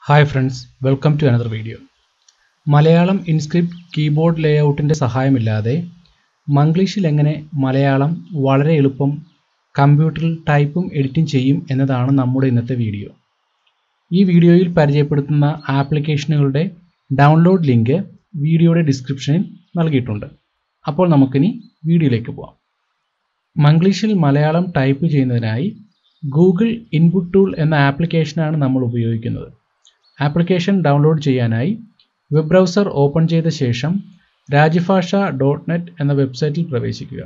hi friends welcome to another video Malayalam inscript keyboard ലേഔട്ടിൻ്റെ സഹായമില്ലാതെ മംഗ്ലീഷിൽ എങ്ങനെ മലയാളം വളരെ എളുപ്പം കമ്പ്യൂട്ടറിൽ ടൈപ്പും എഡിറ്റും ചെയ്യും എന്നതാണ് നമ്മുടെ ഇന്നത്തെ വീഡിയോ ഈ വീഡിയോയിൽ പരിചയപ്പെടുത്തുന്ന ആപ്ലിക്കേഷനുകളുടെ ഡൗൺലോഡ് ലിങ്ക് വീഡിയോയുടെ ഡിസ്ക്രിപ്ഷനിൽ നൽകിയിട്ടുണ്ട് അപ്പോൾ നമുക്കിനി വീഡിയോയിലേക്ക് പോകാം മംഗ്ലീഷിൽ മലയാളം ടൈപ്പ് ചെയ്യുന്നതിനായി ഗൂഗിൾ ഇൻപുട്ട് ടൂൾ എന്ന ആപ്ലിക്കേഷനാണ് നമ്മൾ ഉപയോഗിക്കുന്നത് ആപ്ലിക്കേഷൻ ഡൗൺലോഡ് ചെയ്യാനായി വെബ് ബ്രൗസർ ഓപ്പൺ ചെയ്ത ശേഷം രാജ്യഭാഷ ഡോട്ട് നെറ്റ് എന്ന വെബ്സൈറ്റിൽ പ്രവേശിക്കുക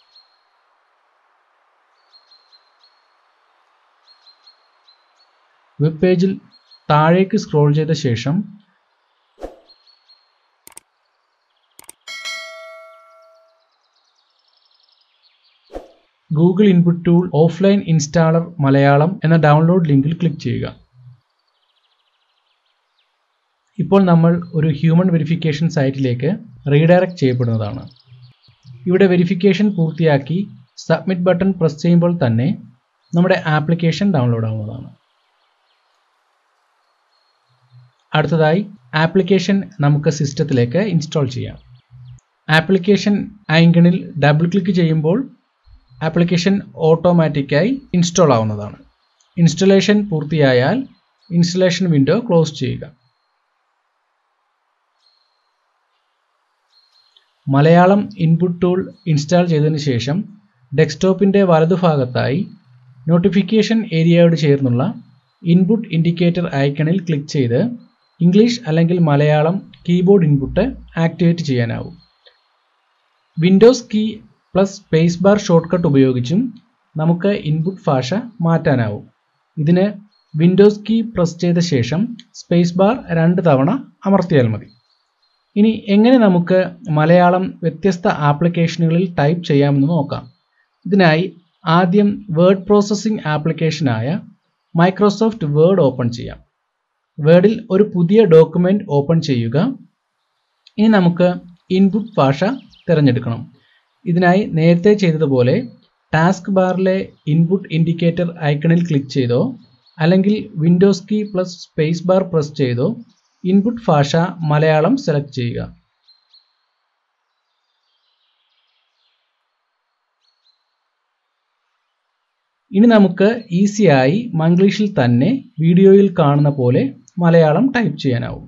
വെബ് പേജിൽ താഴേക്ക് സ്ക്രോൾ ചെയ്ത ശേഷം Google input tool offline installer Malayalam എന്ന ഡൗൺലോഡ് ലിങ്കിൽ ക്ലിക്ക് ചെയ്യുക ഇപ്പോൾ നമ്മൾ ഒരു ഹ്യൂമൻ വെരിഫിക്കേഷൻ സൈറ്റിലേക്ക് റീഡയറക്റ്റ് ചെയ്യപ്പെടുന്നതാണ് ഇവിടെ വെരിഫിക്കേഷൻ പൂർത്തിയാക്കി സബ്മിറ്റ് ബട്ടൺ പ്രസ് ചെയ്യുമ്പോൾ തന്നെ നമ്മുടെ ആപ്ലിക്കേഷൻ ഡൗൺലോഡ് ആവുന്നതാണ് അടുത്തതായി ആപ്ലിക്കേഷൻ നമുക്ക് സിസ്റ്റത്തിലേക്ക് ഇൻസ്റ്റാൾ ചെയ്യാം ആപ്ലിക്കേഷൻ ഐങ്കണിൽ ഡബിൾ ക്ലിക്ക് ചെയ്യുമ്പോൾ ആപ്ലിക്കേഷൻ ഓട്ടോമാറ്റിക്കായി ഇൻസ്റ്റാൾ ആവുന്നതാണ് ഇൻസ്റ്റലേഷൻ പൂർത്തിയായാൽ ഇൻസ്റ്റലേഷൻ വിൻഡോ ക്ലോസ് ചെയ്യുക മലയാളം ഇൻപുട്ട് ടൂൾ ഇൻസ്റ്റാൾ ചെയ്തതിന് ശേഷം ഡെസ്ക്ടോപ്പിൻ്റെ വലതുഭാഗത്തായി നോട്ടിഫിക്കേഷൻ ഏരിയയോട് ചേർന്നുള്ള ഇൻപുട്ട് ഇൻഡിക്കേറ്റർ ഐക്കണിൽ ക്ലിക്ക് ചെയ്ത് ഇംഗ്ലീഷ് അല്ലെങ്കിൽ മലയാളം കീബോർഡ് ഇൻപുട്ട് ആക്ടിവേറ്റ് ചെയ്യാനാവും Windows key plus space bar shortcut ഉപയോഗിച്ചും നമുക്ക് ഇൻപുട്ട് ഭാഷ മാറ്റാനാവും ഇതിന് വിൻഡോസ് കീ പ്രസ് ചെയ്ത ശേഷം സ്പേസ് ബാർ രണ്ട് തവണ അമർത്തിയാൽ മതി ഇനി എങ്ങനെ നമുക്ക് മലയാളം വ്യത്യസ്ത ആപ്ലിക്കേഷനുകളിൽ ടൈപ്പ് ചെയ്യാമെന്ന് നോക്കാം ഇതിനായി ആദ്യം വേർഡ് പ്രോസസ്സിംഗ് ആപ്ലിക്കേഷനായ മൈക്രോസോഫ്റ്റ് വേർഡ് ഓപ്പൺ ചെയ്യാം വേർഡിൽ ഒരു പുതിയ ഡോക്യുമെൻ്റ് ഓപ്പൺ ചെയ്യുക ഇനി നമുക്ക് ഇൻപുട്ട് ഭാഷ തിരഞ്ഞെടുക്കണം ഇതിനായി നേരത്തെ ചെയ്തതുപോലെ ടാസ്ക് ബാറിലെ ഇൻപുട്ട് ഇൻഡിക്കേറ്റർ ഐക്കണിൽ ക്ലിക്ക് ചെയ്തോ അല്ലെങ്കിൽ Windows key plus space bar press ചെയ്തോ ഇൻപുട്ട് ഭാഷ മലയാളം സെലക്ട് ചെയ്യുക ഇനി നമുക്ക് ഈസിയായി മംഗ്ലീഷിൽ തന്നെ വീഡിയോയിൽ കാണുന്ന പോലെ മലയാളം ടൈപ്പ് ചെയ്യാനാവും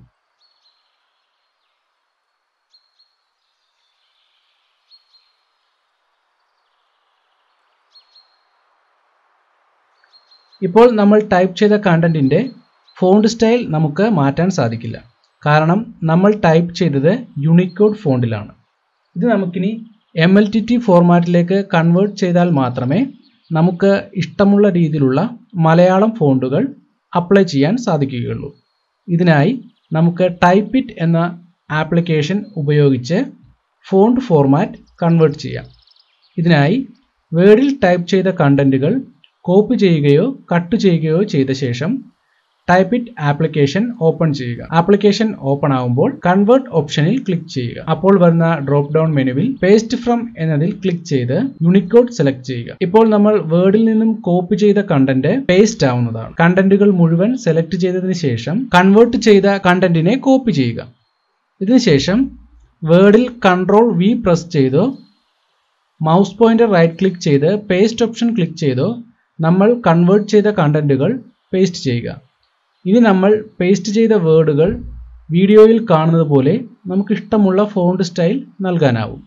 ഇപ്പോൾ നമ്മൾ ടൈപ്പ് ചെയ്ത കണ്ടന്റിന്റെ ഫോണ്ട് സ്റ്റൈൽ നമുക്ക് മാറ്റാൻ സാധിക്കില്ല കാരണം നമ്മൾ ടൈപ്പ് ചെയ്തത് യൂണിക്കോഡ് ഫോണ്ടിലാണ് ഇത് നമുക്കിനി എം എൽ ടി ടി ഫോർമാറ്റിലേക്ക് കൺവേർട്ട് ചെയ്താൽ മാത്രമേ നമുക്ക് ഇഷ്ടമുള്ള രീതിയിലുള്ള മലയാളം ഫോണ്ടുകൾ അപ്ലൈ ചെയ്യാൻ സാധിക്കുകയുള്ളൂ ഇതിനായി നമുക്ക് ടൈപ്പ് ഇറ്റ് എന്ന ആപ്ലിക്കേഷൻ ഉപയോഗിച്ച് ഫോണ്ട് ഫോർമാറ്റ് കൺവേർട്ട് ചെയ്യാം ഇതിനായി വേർഡിൽ ടൈപ്പ് ചെയ്ത കണ്ടന്റുകൾ കോപ്പി ചെയ്യുകയോ കട്ട് ചെയ്യുകയോ ചെയ്ത ശേഷം ടൈപ്പ് ഇറ്റ് ആപ്ലിക്കേഷൻ ഓപ്പൺ ചെയ്യുക ആപ്ലിക്കേഷൻ ഓപ്പൺ ആകുമ്പോൾ കൺവേർട്ട് ഓപ്ഷനിൽ ക്ലിക്ക് ചെയ്യുക അപ്പോൾ വരുന്ന ഡ്രോപ്പ് ഡൗൺ മെനുവിൽ പേസ്റ്റ് ഫ്രം എന്നതിൽ ക്ലിക്ക് ചെയ്ത് യൂണിക്കോഡ് സെലക്ട് ചെയ്യുക ഇപ്പോൾ നമ്മൾ വേർഡിൽ നിന്നും കോപ്പി ചെയ്ത കണ്ടന്റ് പേസ്റ്റ് ആവുന്നതാണ് കണ്ടന്റുകൾ മുഴുവൻ സെലക്ട് ചെയ്തതിന് ശേഷം കൺവേർട്ട് ചെയ്ത കണ്ടന്റിനെ കോപ്പി ചെയ്യുക ഇതിനുശേഷം വേർഡിൽ കൺട്രോൾ വി പ്രസ് ചെയ്തോ മൗസ് പോയിന്റർ റൈറ്റ് ക്ലിക്ക് ചെയ്ത് പേസ്റ്റ് ഓപ്ഷൻ ക്ലിക്ക് ചെയ്തോ നമ്മൾ കൺവേർട്ട് ചെയ്ത കണ്ടന്റുകൾ പേസ്റ്റ് ചെയ്യുക ഇനി നമ്മൾ പേസ്റ്റ് ചെയ്ത വേർഡുകൾ വീഡിയോയിൽ കാണുന്നത് പോലെ നമുക്ക് ഇഷ്ടമുള്ള ഫോണ്ട് സ്റ്റൈൽ നൽകാനാവും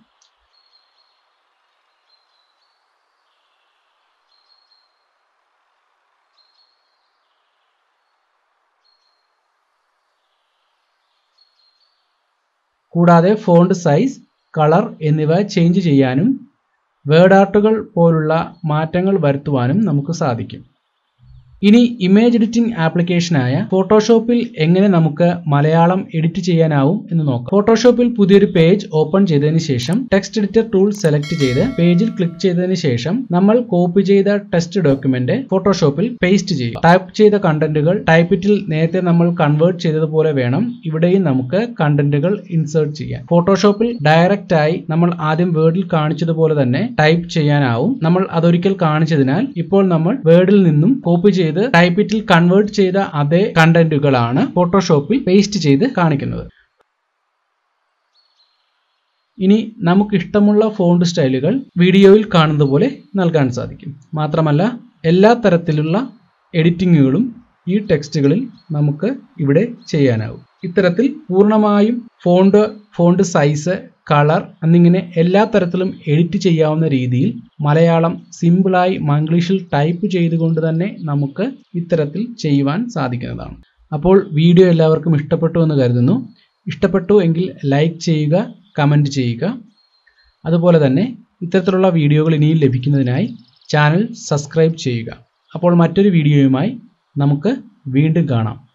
കൂടാതെ ഫോണ്ട് സൈസ് കളർ എന്നിവ ചേഞ്ച് ചെയ്യാനും വേർഡ് ആർട്ടുകൾ പോലുള്ള മാറ്റങ്ങൾ വരുത്തുവാനും നമുക്ക് സാധിക്കും ഇനി ഇമേജ് എഡിറ്റിംഗ് ആപ്ലിക്കേഷനായ ഫോട്ടോഷോപ്പിൽ എങ്ങനെ നമുക്ക് മലയാളം എഡിറ്റ് ചെയ്യാനാവും എന്ന് നോക്കാം ഫോട്ടോഷോപ്പിൽ പുതിയൊരു പേജ് ഓപ്പൺ ചെയ്തതിന് ശേഷം ടെക്സ്റ്റ് എഡിറ്റർ ടൂൾ സെലക്ട് ചെയ്ത് പേജിൽ ക്ലിക്ക് ചെയ്തതിന് ശേഷം നമ്മൾ കോപ്പി ചെയ്ത ടെക്സ്റ്റ് ഡോക്യുമെന്റ് ഫോട്ടോഷോപ്പിൽ പേസ്റ്റ് ചെയ്യുക ടൈപ്പ് ചെയ്ത കണ്ടന്റുകൾ ടൈപ്പിറ്റിൽ നേരത്തെ നമ്മൾ കൺവേർട്ട് ചെയ്തതുപോലെ വേണം ഇവിടെയും നമുക്ക് കണ്ടന്റുകൾ ഇൻസേർട്ട് ചെയ്യാൻ ഫോട്ടോഷോപ്പിൽ ഡയറക്റ്റ് ആയി നമ്മൾ ആദ്യം വേർഡിൽ കാണിച്ചതുപോലെ തന്നെ ടൈപ്പ് ചെയ്യാനാവും നമ്മൾ അതൊരിക്കൽ കാണിച്ചതിനാൽ ഇപ്പോൾ നമ്മൾ വേർഡിൽ നിന്നും കോപ്പി ചെയ്ത് ചെയ്ത് ടൈപ്പിറ്റിൽ കൺവേർട്ട് ചെയ്ത അതേ കണ്ടന്റുകളാണ് ഫോട്ടോഷോപ്പിൽ പേസ്റ്റ് ചെയ്ത് കാണിക്കുന്നത് ഇനി നമുക്ക് ഇഷ്ടമുള്ള ഫോണ്ട് സ്റ്റൈലുകൾ വീഡിയോയിൽ കാണുന്നത് പോലെ നൽകാൻ സാധിക്കും മാത്രമല്ല എല്ലാ തരത്തിലുള്ള എഡിറ്റിങ്ങുകളും ഈ ടെക്സ്റ്റുകളിൽ നമുക്ക് ഇവിടെ ചെയ്യാനാവും ഇത്തരത്തിൽ പൂർണ്ണമായും ഫോണ്ട് ഫോണ്ട് സൈസ് കളർ എന്നിങ്ങനെ എല്ലാ തരത്തിലും എഡിറ്റ് ചെയ്യാവുന്ന രീതിയിൽ മലയാളം സിമ്പിളായി മംഗ്ലീഷിൽ ടൈപ്പ് ചെയ്തുകൊണ്ട് തന്നെ നമുക്ക് ഇത്തരത്തിൽ ചെയ്യുവാൻ സാധിക്കുന്നതാണ് അപ്പോൾ വീഡിയോ എല്ലാവർക്കും ഇഷ്ടപ്പെട്ടു എന്ന് കരുതുന്നു ഇഷ്ടപ്പെട്ടു എങ്കിൽ ലൈക്ക് ചെയ്യുക കമൻറ്റ് ചെയ്യുക അതുപോലെ തന്നെ ഇത്തരത്തിലുള്ള വീഡിയോകൾ ഇനിയും ലഭിക്കുന്നതിനായി ചാനൽ സബ്സ്ക്രൈബ് ചെയ്യുക അപ്പോൾ മറ്റൊരു വീഡിയോയുമായി നമുക്ക് വീണ്ടും കാണാം